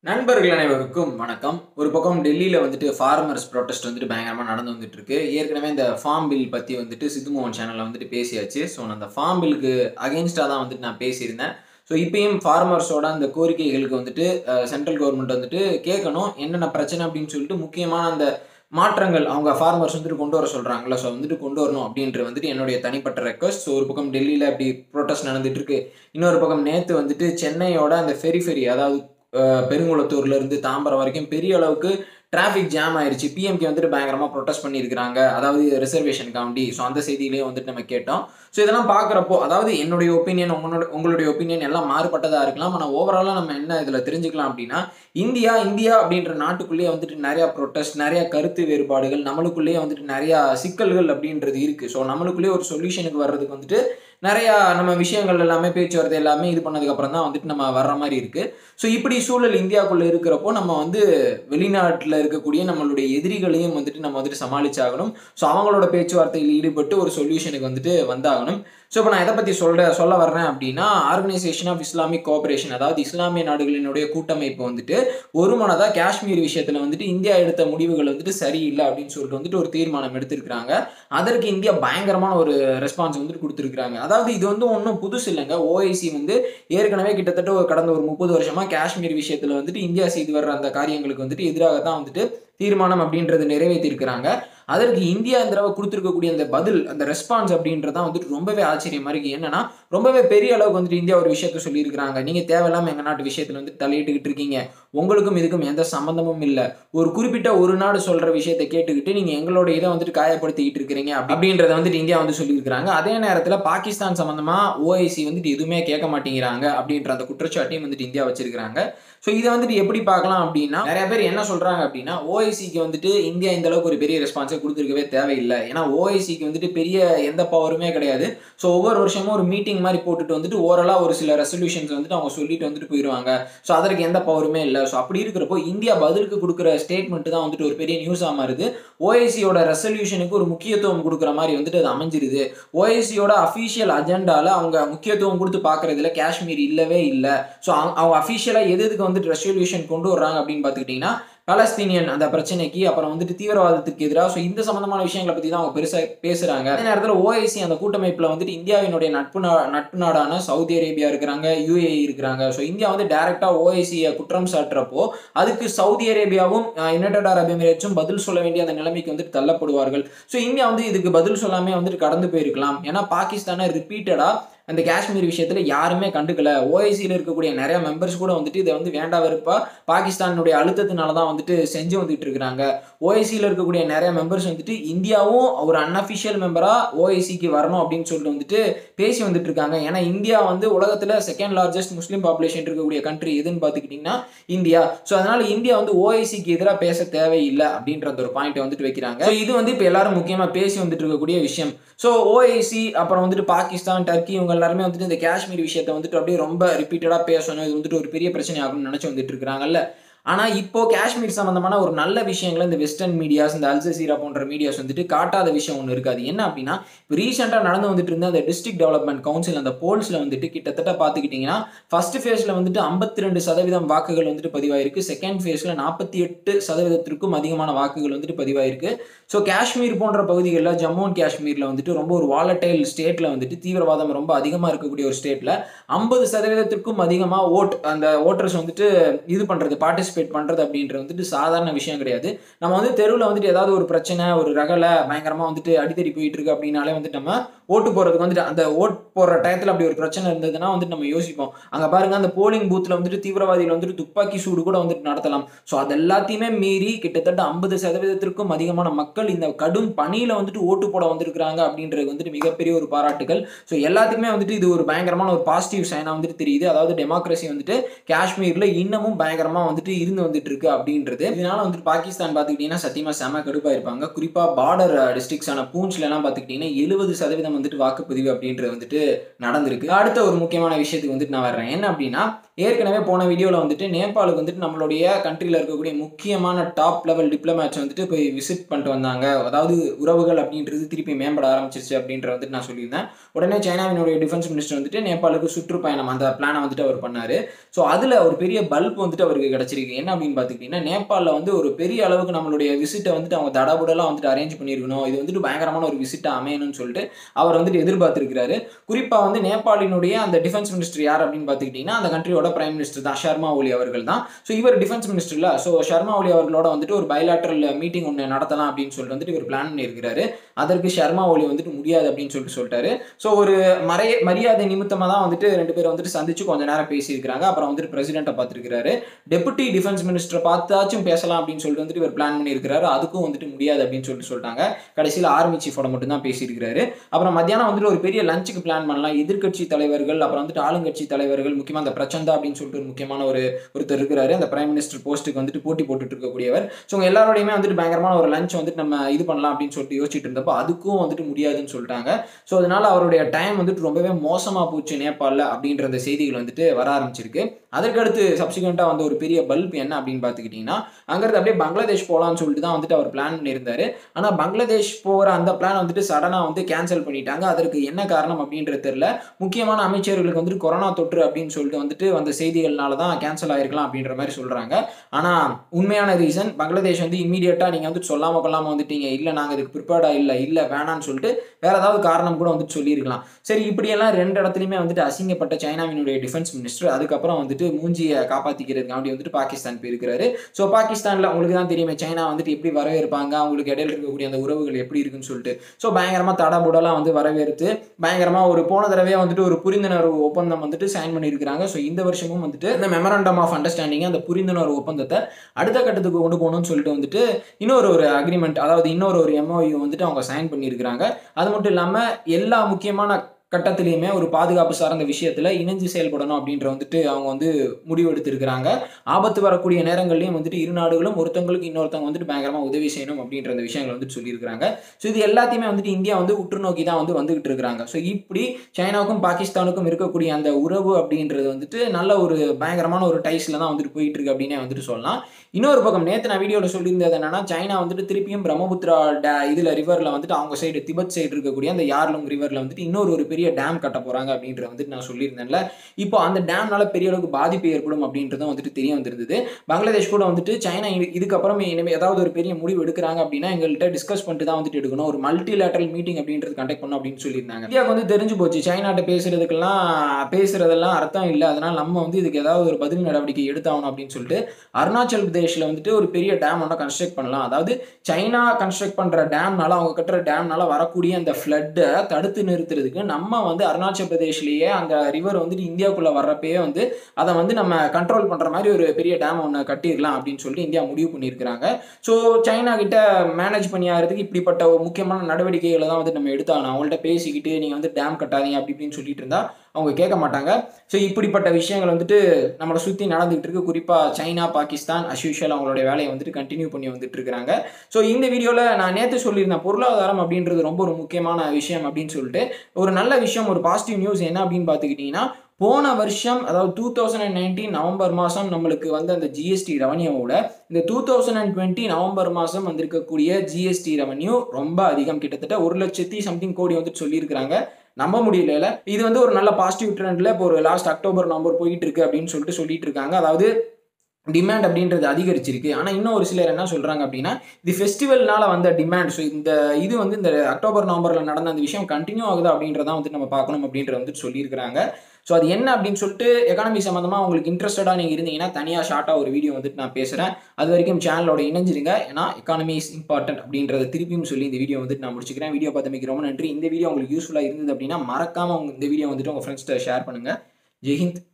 நண்பர்கள் அனைவருக்கும் வணக்கம் ஒரு பக்கம் டெல்லியில் வந்துட்டு ஃபார்மர்ஸ் ப்ரொட்டஸ்ட் வந்துட்டு பயங்கரமாக நடந்து வந்துட்டு இருக்கு ஏற்கனவே இந்த ஃபார்ம் பில் பற்றி வந்துட்டு சித்துமோகன் சேனலில் வந்துட்டு பேசியாச்சு ஸோ நான் அந்த ஃபார்ம் பில்லுக்கு அகெயின்ஸ்டாக தான் வந்துட்டு நான் பேசியிருந்தேன் ஸோ இப்பயும் ஃபார்மர்ஸோட அந்த கோரிக்கைகளுக்கு வந்துட்டு சென்ட்ரல் கவர்மெண்ட் வந்துட்டு கேட்கணும் என்னென்ன பிரச்சனை அப்படின்னு சொல்லிட்டு முக்கியமான அந்த மாற்றங்கள் அவங்க ஃபார்மர்ஸ் வந்துட்டு கொண்டு வர சொல்கிறாங்களா ஸோ வந்துட்டு கொண்டு வரணும் அப்படின்றது வந்துட்டு என்னுடைய தனிப்பட்ட ரெக்வஸ்ட் ஸோ ஒரு பக்கம் டெல்லியில் அப்படி ப்ரொட்டஸ்ட் நடந்துட்டு இருக்கு இன்னொரு பக்கம் நேற்று வந்துட்டு சென்னையோட அந்த ஃபெரி ஃபெரி அதாவது அஹ், பெருங்குளத்தூர்ல இருந்து தாம்பரம் வரைக்கும் பெரிய அளவுக்கு டிராஃபிக் ஜாம் ஆயிருச்சு பிஎம்கே வந்துட்டு பயங்கரமாக ப்ரொட்டஸ்ட் பண்ணியிருக்கிறாங்க அதாவது ரிசர்வேஷன் காண்டி ஸோ அந்த செய்தியிலேயே வந்துட்டு நம்ம கேட்டோம் ஸோ இதெல்லாம் பார்க்குறப்போ அதாவது என்னுடைய ஒப்பீனியன் உங்களோட உங்களுடைய ஒப்பீனியன் எல்லாம் மாறுபட்டதாக இருக்கலாம் ஆனால் ஓவராலாக நம்ம என்ன இதில் தெரிஞ்சுக்கலாம் அப்படின்னா இந்தியா இந்தியா அப்படின்ற நாட்டுக்குள்ளேயே வந்துட்டு நிறையா ப்ரொட்டஸ்ட் நிறையா கருத்து வேறுபாடுகள் நம்மளுக்குள்ளேயே வந்துட்டு நிறையா சிக்கல்கள் அப்படின்றது இருக்குது ஸோ நம்மளுக்குள்ளேயே ஒரு சொல்யூஷனுக்கு வர்றதுக்கு வந்துட்டு நிறையா நம்ம விஷயங்கள் எல்லாமே பேச்சுவார்த்தை எல்லாமே இது பண்ணதுக்கப்புறம் தான் வந்துட்டு நம்ம வர்ற மாதிரி இருக்குது ஸோ இப்படி சூழல் இந்தியாவுக்குள்ளே இருக்கிறப்போ நம்ம வந்து வெளிநாட்டில் இருக்கக்கூடிய நம்மளுடைய எதிரிகளையும் வந்துட்டு நம்ம வந்துட்டு சமாளிச்சாகணும் ஸோ அவங்களோட பேச்சுவார்த்தையில் ஈடுபட்டு ஒரு சொல்யூஷனுக்கு வந்துட்டு வந்தாகணும் ஸோ இப்போ நான் எதை பற்றி சொல்ற சொல்ல வர்றேன் அப்படின்னா ஆர்கனைசேஷன் ஆஃப் இஸ்லாமிக் கோஆபரேஷன் அதாவது இஸ்லாமிய நாடுகளினுடைய கூட்டமைப்பு வந்துட்டு ஒரு மனதாக காஷ்மீர் விஷயத்தில் வந்துட்டு இந்தியா எடுத்த முடிவுகள் வந்துட்டு சரியில்லை அப்படின்னு சொல்லிட்டு வந்துட்டு ஒரு தீர்மானம் எடுத்திருக்கிறாங்க அதற்கு இந்தியா பயங்கரமான ஒரு ரெஸ்பான்ஸ் வந்துட்டு கொடுத்துருக்காங்க அதாவது இது வந்து ஒன்றும் புதுசு இல்லைங்க ஓஐசி வந்து ஏற்கனவே கிட்டத்தட்ட ஒரு கடந்த ஒரு முப்பது வருஷமா காஷ்மீர் விஷயத்தில் வந்துட்டு இந்தியா செய்து வர்ற அந்த காரியங்களுக்கு வந்துட்டு எதிராக தான் வந்துட்டு தீர்மானம் அப்படின்றது நிறைவேற்றிருக்கிறாங்க அதற்கு இந்தியா இந்த தடவை கொடுத்துருக்கக்கூடிய அந்த பதில் அந்த ரெஸ்பான்ஸ் அப்படின்றதான் வந்துட்டு ரொம்பவே ஆச்சரியமா இருக்கு என்னன்னா ரொம்பவே பெரிய அளவுக்கு வந்துட்டு இந்தியா ஒரு விஷயத்த சொல்லியிருக்கிறாங்க நீங்க தேவையில்லாம எங்க நாட்டு விஷயத்துல வந்து தலையிட்டுக்கிட்டு இருக்கீங்க உங்களுக்கும் இதுக்கும் எந்த சம்மந்தமும் இல்லை ஒரு குறிப்பிட்ட ஒரு நாடு சொல்ற விஷயத்தை கேட்டுக்கிட்டு நீங்க எங்களோட இதை வந்துட்டு காயப்படுத்திக்கிட்டு இருக்கிறீங்க அப்படி- அப்படின்றத வந்துட்டு இந்தியா வந்து சொல்லியிருக்கிறாங்க அதே நேரத்துல பாகிஸ்தான் சம்பந்தமா ஓஐசி வந்துட்டு எதுவுமே கேட்க மாட்டேங்கிறாங்க அப்படின்ற அந்த குற்றச்சாட்டையும் வந்துட்டு இந்தியா வச்சிருக்கிறாங்க ஸோ இதை வந்துட்டு எப்படி பார்க்கலாம் அப்படின்னா நிறைய பேர் என்ன சொல்றாங்க அப்படின்னா ஓஐசிக்கு வந்துட்டு இந்தியா இந்த அளவுக்கு ஒரு பெரிய ரெஸ்பான்ஸை கொடுத்துருக்கவே தேவையில்லை ஏன்னா ஓஐசிக்கு வந்துட்டு பெரிய எந்த பவருமே கிடையாது ஸோ ஒவ்வொரு வருஷமும் ஒரு மீட்டிங் மாதிரி போட்டுட்டு வந்துட்டு ஓரலாக ஒரு சில ரெசல்யூஷன்ஸ் வந்துட்டு அவங்க சொல்லிட்டு வந்துட்டு போயிடுவாங்க ஸோ அதற்கு எந்த பவருமே இல்லை ஸோ அப்படி இருக்கிறப்போ இந்தியா பதிலுக்கு கொடுக்குற ஸ்டேட்மெண்ட் தான் வந்துட்டு ஒரு பெரிய நியூஸாக மாறுது ஓஐசியோட ரெசல்யூஷனுக்கு ஒரு முக்கியத்துவம் கொடுக்குற மாதிரி வந்துட்டு அது அமைஞ்சிருது ஓஐசியோட அஃபீஷியல் அஜெண்டால அவங்க முக்கியத்துவம் கொடுத்து பார்க்கறதுல காஷ்மீர் இல்லவே இல்லை ஸோ அவங்க அஃபீஷியலாக எது எதுக்கு வந்துட்டு ரெசல்யூஷன் கொண்டு வர்றாங்க அப்படின்னு பார்த்துக்கிட்டிங்கன்னா பலஸ்தீனியன் அந்த பிரச்சனைக்கு அப்புறம் வந்துட்டு தீவிரவாதத்துக்கு எதிராக ஸோ இந்த சம்பந்தமான விஷயங்களை பற்றி தான் அவங்க பெருசாக பேசுறாங்க அதே நேரத்தில் ஓஐசி அந்த கூட்டமைப்பில் வந்துட்டு இந்தியாவினுடைய நட்பு நா நட்பு நாடான சவுதி அரேபியா இருக்கிறாங்க யூஏஇ இருக்கிறாங்க ஸோ இந்தியா வந்து டைரக்டாக ஓஐசியை குற்றம் சாட்டுறப்போ அதுக்கு சவுதி அரேபியாவும் யுனைடெட் அரப் எமிரேட்ஸும் பதில் சொல்ல வேண்டிய அந்த நிலைமைக்கு வந்துட்டு தள்ளப்படுவார்கள் ஸோ இந்தியா வந்து இதுக்கு பதில் சொல்லாமே வந்துட்டு கடந்து போயிருக்கலாம் ஏன்னா பாகிஸ்தானை ரிப்பீட்டடாக அந்த காஷ்மீர் விஷயத்தில் யாருமே கண்டுக்கல ஓஐசியில் இருக்கக்கூடிய நிறைய மெம்பர்ஸ் கூட வந்துட்டு இதை வந்து வேண்டா வெறுப்பா பாகிஸ்தானுடைய அழுத்தத்தினால தான் வந்துட்டு செஞ்சு வந்துட்டு இருக்கிறாங்க ஓஐசியில் இருக்கக்கூடிய நிறைய மெம்பர்ஸ் வந்துட்டு இந்தியாவும் ஒரு அன்அஃபிஷியல் மெம்பராக ஓஐசிக்கு வரணும் அப்படின்னு சொல்லிட்டு வந்துட்டு பேசி வந்துட்டு இருக்காங்க ஏன்னா இந்தியா வந்து உலகத்தில் செகண்ட் லார்ஜஸ்ட் முஸ்லீம் பாப்புலேஷன் இருக்கக்கூடிய கண்ட்ரி எதுன்னு பார்த்துக்கிட்டிங்கன்னா இந்தியா ஸோ அதனால இந்தியா வந்து ஓஐசிக்கு எதிராக பேச தேவையில்லை அப்படின்ற அந்த ஒரு பாயிண்ட் வந்துட்டு வைக்கிறாங்க ஸோ இது வந்து இப்போ எல்லாரும் முக்கியமாக பேசி வந்துட்டு இருக்கக்கூடிய விஷயம் ஸோ ஓஐசி அப்புறம் வந்துட்டு பாகிஸ்தான் டர்க்கி இவங்க எல்லாருமே வந்துட்டு இந்த காஷ்மீர் விஷயத்தை வந்துட்டு அப்படியே ரொம்ப ரிப்பீட்டடாக பேசணும் இது வந்துட்டு ஒரு பெரிய பிரச்சனை ஆகும்னு நினச்சி வந்துட்டு இருக்கிறாங்கல்ல ஆனால் இப்போ காஷ்மீர் சம்பந்தமான ஒரு நல்ல விஷயங்களை இந்த வெஸ்டர்ன் மீடியாஸ் இந்த அல்ஜசீரா போன்ற மீடியாஸ் வந்துட்டு காட்டாத விஷயம் ஒன்று இருக்காது என்ன அப்படின்னா இப்போ ரீசெண்டாக நடந்து வந்துட்டு இருந்த அந்த டிஸ்ட்ரிக்ட் டெவலப்மெண்ட் கவுன்சில் அந்த போல்ஸில் வந்துட்டு கிட்டத்தட்ட பார்த்துக்கிட்டிங்கன்னா ஃபர்ஸ்ட் ஃபேஸில் வந்துட்டு ஐம்பத்தி ரெண்டு சதவீதம் வாக்குகள் வந்துட்டு பதிவாயிருக்கு செகண்ட் ஃபேஸில் நாற்பத்தி எட்டு சதவீதத்திற்கும் அதிகமான வாக்குகள் வந்துட்டு பதிவாயிருக்கு ஸோ காஷ்மீர் போன்ற பகுதிகளில் ஜம்மு அண்ட் காஷ்மீரில் வந்துட்டு ரொம்ப ஒரு வாலட்டைல் ஸ்டேட்டில் வந்துட்டு தீவிரவாதம் ரொம்ப அதிகமாக இருக்கக்கூடிய ஒரு ஸ்டேட்டில் ஐம்பது சதவீதத்திற்கும் அதிகமாக ஓட் அந்த ஓட்டர்ஸ் வந்துட்டு இது பண்ணுறது பார்ட்டிசிபேட் பண்ணுறது அப்படின்றது வந்துட்டு சாதாரண விஷயம் கிடையாது நம்ம வந்து தெருவில் வந்துட்டு ஏதாவது ஒரு பிரச்சனை ஒரு ரகலை பயங்கரமாக வந்துட்டு அடித்தடி போயிட்டு இருக்கு அப்படின்னாலே வந்துட்டு நம்ம ஓட்டு போடுறதுக்கு வந்துட்டு அந்த ஓட் போடுற டயத்தில் அப்படி ஒரு பிரச்சனை இருந்ததுன்னா வந்துட்டு நம்ம யோசிப்போம் அங்கே பாருங்க அந்த போலிங் பூத்தில் வந்துட்டு தீவிரவாதிகள் வந்துட்டு துப்பாக்கி சூடு கூட வந்துட்டு நடத்தலாம் ஸோ அது எல்லாத்தையுமே மீறி கிட்டத்தட்ட ஐம்பது சதவீதத்திற்கும் அதிகமான மக்கள் இந்த கடும் பணியில் வந்துட்டு ஓட்டு போட வந்திருக்கிறாங்க அப்படின்றது வந்துட்டு மிகப்பெரிய ஒரு பாராட்டுகள் ஸோ எல்லாத்துக்குமே வந்துட்டு இது ஒரு பயங்கரமான ஒரு பாசிட்டிவ் சைனாக வந்துட்டு தெரியுது அதாவது டெமோக்ரஸி வந்துட்டு காஷ்மீரில் இன்னமும் பயங்கரமாக வந்துட்டு இருந்து வந்துட்டு இருக்கு அப்படின்றது இதனால வந்துட்டு பாகிஸ்தான் பார்த்துக்கிட்டிங்கன்னா சத்தியமாக செம கடுப்பாக இருப்பாங்க குறிப்பாக பார்டர் டிஸ்ட்ரிக்ஸான பூஞ்ச்ல எல்லாம் பார்த்துக்கிட்டிங்கன்னா எழுபது சதவீதம் வந்துட்டு வாக்குப்பதிவு அப்படின்றது வந்துட்டு நடந்திருக்கு அடுத்த ஒரு முக்கியமான விஷயத்துக்கு வந்துட்டு நான் வர்றேன் என்ன அப்படின்னா ஏற்கனவே போன வீடியோவில் வந்துட்டு நேபாளுக்கு வந்துட்டு நம்மளுடைய கண்ட்ரியில் இருக்கக்கூடிய முக்கியமான டாப் லெவல் டிப்ளமேட்ஸ் வந்துட்டு போய் விசிட் பண்ணிட்டு வந்தாங்க அதாவது உறவுகள் அப்படின்றது திருப்பி மேம்பட ஆரம்பிச்சிருச்சு அப்படின்ற வந்துட்டு நான் சொல்லியிருந்தேன் உடனே சைனாவினுடைய டிஃபென்ஸ் மினிஸ்டர் வந்துட்டு நேபாளுக்கு சுற்றுப்பயணம் அந்த பிளானை வந்துட்டு அவர் பண்ணாரு ஸோ அதில் ஒரு பெரிய பல்ப் வந்துட்டு அவருக்கு கிடச்சிருக்கு இருக்கு என்ன அப்படின்னு பார்த்துக்கிட்டிங்கன்னா நேபாளில் வந்து ஒரு பெரிய அளவுக்கு நம்மளுடைய விசிட்டை வந்துட்டு அவங்க தடபுடலாம் வந்துட்டு அரேஞ்ச் பண்ணியிருக்கணும் இது வந்துட்டு பயங்கரமான ஒரு விசிட்டாக அமையணும்னு சொல்லிட்டு அவர் வந்துட்டு எதிர்பார்த்திருக்கிறாரு குறிப்பாக வந்து நேபாளினுடைய அந்த டிஃபென்ஸ் மினிஸ்டர் யார் அப்படின்னு பார்த்துக்கிட்டிங்கன்னா அந்த கண்ட்ரியோட பிரைம் மினிஸ்டர் தான் ஷர்மா ஒலி அவர்கள் தான் ஸோ இவர் டிஃபென்ஸ் மினிஸ்டர்ல ஸோ ஷர்மா ஒலி அவர்களோட வந்துட்டு ஒரு பைலாட்ரல் மீட்டிங் ஒன்று நடத்தலாம் அப்படின்னு சொல்லிட்டு வந்துட்டு இவர் பிளான் பண்ணியிருக்கிறாரு அதற்கு ஷர்மா ஒலி வந்துட்டு முடியாது அப்படின்னு சொல்லிட்டு சொல்லிட்டாரு ஸோ ஒரு மறைய மரியாதை நிமித்தமாக தான் வந்துட்டு ரெண்டு பேரும் வந்துட்டு சந்திச்சு கொஞ்ச நேரம் பேசியிருக்கிறாங்க அப்புறம் வந்துட்டு பிரசிடென்ட்டை பார்த்துருக்காரு டெபுட்டி டிஃபென்ஸ் மினிஸ்டரை பார்த்தாச்சும் பேசலாம் அப்படின்னு சொல்லிட்டு வந்துட்டு இவர் பிளான் பண்ணியிருக்கிறாரு அதுக்கும் வந்துட்டு முடியாது அப்படின்னு சொல்லிட்டு சொல்லிட்டாங்க கடைசியில் ஆர்மி சீஃபோட மட்டும் தான் பேசியிருக்கிறாரு அப்புறம் மத்தியானம் வந்துட்டு ஒரு பெரிய லஞ்சுக்கு பிளான் பண்ணலாம் எதிர்க்கட்சி தலைவர்கள் அப்புறம் வந்துட்டு ஆளுங்கட்சி தலைவர்கள் முக்கியமாக அந்த பிரச்சந்தா அப்படின்னு சொல்லிட்டு ஒரு முக்கியமான ஒரு ஒருத்தர் இருக்கிறாரு அந்த பிரைம் மினிஸ்டர் போஸ்ட்டுக்கு வந்துட்டு போட்டி போட்டுட்டு இருக்கக்கூடியவர் ஸோ உங்க எல்லாரோடையுமே வந்துட்டு பயங்கரமான ஒரு லஞ்ச் வந்துட்டு நம்ம இது பண்ணலாம் அப்படின்னு சொல்லிட்டு யோசிச்சுட்டு இருந்தப்போ அதுக்கும் வந்துட்டு முடியாதுன்னு சொல்லிட்டாங்க ஸோ அதனால அவருடைய டைம் வந்துட்டு ரொம்பவே மோசமாக போச்சு நேபாளில் அப்படின்ற அந்த செய்திகள் வந்துட்டு வர ஆரம்பிச்சிருக்கு அதற்கடுத்து சப்சிக்வெண்ட்டாக வந்து ஒரு பெரிய பல்ப் என்ன அப்படின்னு பார்த்துக்கிட்டிங்கன்னா அங்கிருந்து அப்படியே பங்களாதேஷ் போகலான்னு சொல்லிட்டு தான் வந்துட்டு அவர் பிளான் பண்ணியிருந்தாரு ஆனால் பங்களாதேஷ் போகிற அந்த பிளான் வந்துட்டு சடனாக வந்து கேன்சல் பண்ணிட்டாங்க அதற்கு என்ன காரணம் அப்படின்றது தெரியல முக்கியமான அமைச்சர்களுக்கு வந்துட்டு கொரோனா தொற்று அப்படின்னு சொல்லிட்டு வந்துட்டு வந்த செய்திகள்னால தான் கேன்சல் ஆயிருக்கலாம் அப்படின்ற மாதிரி சொல்கிறாங்க ஆனால் உண்மையான ரீசன் பங்களாதேஷ் வந்து இமீடியட்டாக நீங்கள் வந்துட்டு சொல்லாமல் கொள்ளாமல் வந்துட்டீங்க இல்லை நாங்கள் இதுக்கு ப்ரிப்பேர்டாக இல்லை இல்லை வேணான்னு சொல்லிட்டு வேற ஏதாவது காரணம் கூட வந்துட்டு சொல்லியிருக்கலாம் சரி இப்படியெல்லாம் ரெண்டு இடத்துலையுமே வந்துட்டு அசிங்கப்பட்ட சைனாவினுடைய டிஃபென்ஸ் மினிஸ்டர் அதுக்கப்புறம் வந்துட்டு மூஞ்சியை காப்பாற்றிக்கிறதுக்காண்டி வந்துட்டு பாகிஸ்தான் போயிருக்கிறாரு ஸோ பாகிஸ்தானில் உங்களுக்கு தான் தெரியுமே சைனா வந்துட்டு எப்படி வரவேற்பாங்க அவங்களுக்கு இடையில இருக்கக்கூடிய அந்த உறவுகள் எப்படி இருக்குன்னு சொல்லிட்டு ஸோ பயங்கரமாக தடபுடலாம் வந்து வரவேற்று பயங்கரமாக ஒரு போன தடவையே வந்துட்டு ஒரு புரிந்துணர்வு ஒப்பந்தம் வந்துட்டு சைன் பண்ணியிருக்கிறாங்க ஸோ இந்த வருஷமும் வந்துட்டு இந்த மெமரண்டம் ஆஃப் அண்டர்ஸ்டாண்டிங் அந்த புரிந்துணர்வு ஒப்பந்தத்தை அடுத்த கட்டத்துக்கு கொண்டு போகணும்னு சொல்லிட்டு வந்துட்டு இன்னொரு ஒரு அக்ரிமெண்ட் அதாவது இன்னொரு ஒரு எம்ஓயு வந்துட்டு அவங்க சைன் பண்ணியிருக்கிறாங்க அது மட்டும் இல்லாமல் எல்லா முக்கியமான கட்டத்திலையுமே ஒரு பாதுகாப்பு சார்ந்த விஷயத்தில் இணைஞ்சு செயல்படணும் அப்படின்ற வந்துட்டு அவங்க வந்து முடிவெடுத்திருக்கிறாங்க ஆபத்து வரக்கூடிய நேரங்கள்லையும் வந்துட்டு இரு நாடுகளும் ஒருத்தவங்களுக்கு இன்னொருத்தவங்க வந்துட்டு பயங்கரமாக உதவி செய்யணும் அப்படின்ற அந்த விஷயங்கள் வந்துட்டு சொல்லியிருக்கிறாங்க ஸோ இது எல்லாத்தையுமே வந்துட்டு இந்தியா வந்து உற்று நோக்கி தான் வந்து வந்துகிட்டு இருக்கிறாங்க ஸோ இப்படி சைனாவுக்கும் பாகிஸ்தானுக்கும் இருக்கக்கூடிய அந்த உறவு அப்படின்றது வந்துட்டு நல்ல ஒரு பயங்கரமான ஒரு டைஸில் தான் வந்துட்டு போயிட்டு இருக்கு அப்படின்னே வந்துட்டு சொல்லலாம் இன்னொரு பக்கம் நேற்று நான் வீடியோவில் சொல்லியிருந்தது என்னன்னா சைனா வந்துட்டு திருப்பியும் பிரம்மபுத்திரா டே இதில் ரிவரில் வந்துட்டு அவங்க சைடு திபெத் சைடு இருக்கக்கூடிய அந்த யார்லுங் ரிவரில் வந்துட்டு இன்னொரு ஒரு பெரிய டேம் கட்ட போகிறாங்க அப்படின்ற வந்துட்டு நான் சொல்லியிருந்தேன்ல இப்போ அந்த டேம்னால பெரிய அளவுக்கு பாதிப்பு ஏற்படும் அப்படின்றதும் வந்துட்டு தெரிய வந்திருந்தது பங்களாதேஷ் கூட வந்துட்டு சைனா இது- இதுக்கப்புறம் இனிமேல் ஏதாவது ஒரு பெரிய முடிவு எடுக்கிறாங்க அப்படின்னா எங்கள்கிட்ட டிஸ்கஸ் பண்ணிட்டு தான் வந்துட்டு எடுக்கணும் ஒரு மல்டிலேட்டரல் மீட்டிங் அப்படின்றது கண்டக்ட் பண்ணணும் அப்படின்னு சொல்லியிருந்தாங்க இந்தியாவுக்கு வந்து தெரிஞ்சு போச்சு சைனாட்ட பேசுறதுக்கெல்லாம் பேசுறதெல்லாம் அர்த்தம் இல்லை அதனால நம்ம வந்து இதுக்கு ஏதாவது ஒரு பதில் நடவடிக்கை எடுத்தாகணும் அப்படின்னு சொல்லிட்டு அருணாச்சல் பிரதேஷ்ல வந்துட்டு ஒரு பெரிய டேம் ஒன்று கன்ஸ்ட்ரக்ட் பண்ணலாம் அதாவது சைனா கன்ஸ்ட்ரக்ட் பண்ற டேம்னால அவங்க கட்டுற டேம்னால வரக்கூடிய அந்த ஃப்ளட்டை தடுத்து நிறுத்துறதுக்கு நம்ம வந்து அருணாச்சல் பிரதேஷ்லயே அந்த ரிவர் வந்துட்டு இந்தியாவுக்குள்ள வர்றப்பயே வந்து அதை வந்து நம்ம கண்ட்ரோல் பண்ற மாதிரி ஒரு பெரிய டேம் ஒன்று கட்டிடலாம் அப்படின்னு சொல்லிட்டு இந்தியா முடிவு பண்ணியிருக்கிறாங்க ஸோ சைனா கிட்ட மேனேஜ் பண்ணி ஆகிறதுக்கு இப்படிப்பட்ட ஒரு முக்கியமான நடவடிக்கைகளை தான் வந்து நம்ம எடுத்தாகணும் அவங்கள்ட்ட பேசிக்கிட்டு நீங்கள் வந்து டேம் கட்டாதீங்க அப்படி இப்படின்னு சொல்லிட்டு இருந்தா அவங்க கேட்க மாட்டாங்க ஸோ இப்படிப்பட்ட விஷயங்கள் வந்துட்டு நம்மளை சுற்றி நடந்துகிட்டு இருக்கு குறிப்பாக சைனா பாகிஸ்தான் அஸ்யூஷுவல் அவங்களுடைய வேலையை வந்துட்டு கண்டினியூ பண்ணி வந்துட்டு இருக்கிறாங்க ஸோ இந்த வீடியோவில் நான் நேற்று சொல்லியிருந்தேன் பொருளாதாரம் அப்படின்றது ரொம்ப ஒரு முக்கியமான விஷயம் அப்படின்னு சொல்லிட்டு ஒரு நல்ல விஷயம் ஒரு பாசிட்டிவ் நியூஸ் என்ன அப்படின்னு பார்த்துக்கிட்டிங்கன்னா போன வருஷம் அதாவது two thousand and nineteen November மாதம் நம்மளுக்கு வந்து அந்த ஜிஎஸ்டி ரெவன்யூவோட இந்த two thousand and twenty November மாதம் வந்திருக்கக்கூடிய ஜிஎஸ்டி ரெவன்யூ ரொம்ப அதிகம் கிட்டத்தட்ட ஒரு லட்சத்தி சம்திங் கோடி வந்துட்டு சொல்லியிருக்கிறாங்க நம்ப முடியல இது வந்து ஒரு நல்ல பாசிட்டிவ் ட்ரெண்ட்ல இப்போ ஒரு லாஸ்ட் அக்டோபர் நவம்பர் போயிட்டு இருக்கு அப்படின்னு சொல்லிட்டு சொல்லிட்டு இருக்காங்க அதாவது டிமாண்ட் அப்படின்றது அதிகரிச்சிருக்கு ஆனால் இன்னும் ஒரு சிலர் என்ன சொல்கிறாங்க அப்படின்னா இது ஃபெஸ்டிவல்னால வந்த டிமாண்ட் ஸோ இந்த இது வந்து இந்த அக்டோபர் நவம்பரில் நடந்த அந்த விஷயம் கண்டினியூ ஆகுது அப்படின்றதான் வந்து நம்ம பார்க்கணும் அப்படின்ற வந்துட்டு சொல்லியிருக்கிறாங்க ஸோ அது என்ன அப்படின்னு சொல்லிட்டு எக்கானமி சம்மந்தமாக உங்களுக்கு இன்ட்ரெஸ்டடாக நீங்கள் இருந்தீங்கன்னா தனியாக ஷார்ட்டாக ஒரு வீடியோ வந்துட்டு நான் பேசுகிறேன் அது வரைக்கும் சேனலோட இணைஞ்சிருங்க ஏன்னா எக்கானமி இஸ் இம்பார்ட்டன்ட் அப்படின்றத திருப்பியும் சொல்லி இந்த வீடியோ வந்துட்டு நான் முடிச்சுக்கிறேன் வீடியோ பார்த்தமைக்கு ரொம்ப நன்றி இந்த வீடியோ உங்களுக்கு யூஸ்ஃபுல்லாக இருந்தது அப்படின்னா மறக்காமல் உங்க இந்த வீடியோ வந்துட்டு உங்கள் ஃப்ரெண்ட்ஸ்கிட்ட ஷேர் பண்ணுங்கள் ஜெய்ஹிந்த்